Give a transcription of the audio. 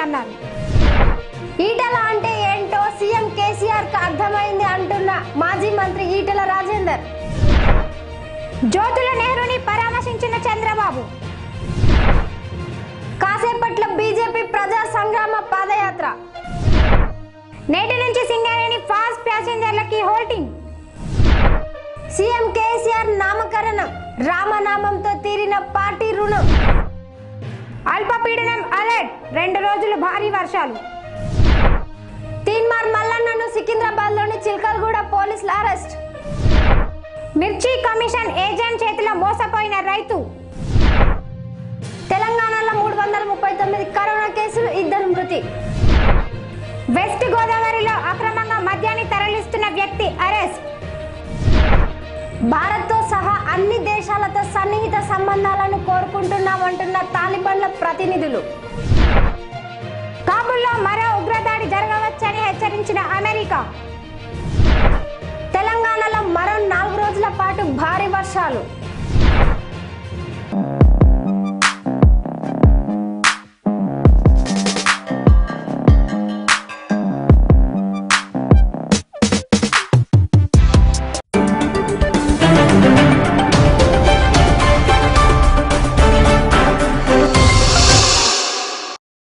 అన్నారు ఈటల అంటే ఏంటో సీఎం కేసీఆర్ కు అర్థమైంది అంటున్న మాజీ మంత్రి ఈటల రాజేందర్ జ్యోతుల నెహ్రూని పరామర్శించిన చంద్రబాబు కాసేపట్లో బీజేపీ ప్రజా సంగ్రామ పాదయాత్ర నేటి నుంచి సింగరేణి ఫాస్ట్ ప్యాసింజర్లకి హోల్టింగ్ సీఎం కేసీఆర్ నామకరణం రామనామంతో తీరిన పార్టీ రుణం అల్పపీడనం అలర్ట్ రెండు రోజులు భారీ వర్షాలు తీన్మార్ మల్లన్నను సికింద్రాబాద్లోని చిల్కల్గూడ పోలీసుల అరెస్ట్ మిర్చి కమిషన్ ఏజెంట్ చేతిలో మోసపోయిన రైతు తెలంగాణలో మూడు వందల ముప్పై తొమ్మిది కరోనా కేసులు ఇద్దరు మృతి వెస్ట్ గోదావరిలో అక్రమంగా మద్యాన్ని తరలిస్తున్న వ్యక్తి అరెస్ట్ భారత్తో సహా అన్ని దేశాలతో సన్నిహిత సంబంధాలను కోరుకుంటున్నామంటున్న తాలిబాన్ల ప్రతినిధులు కాబుల్లో మరో ఉగ్రదాడి జరగవచ్చని హెచ్చరించిన అమెరికా తెలంగాణలో మరో నాలుగు రోజుల పాటు భారీ వర్షాలు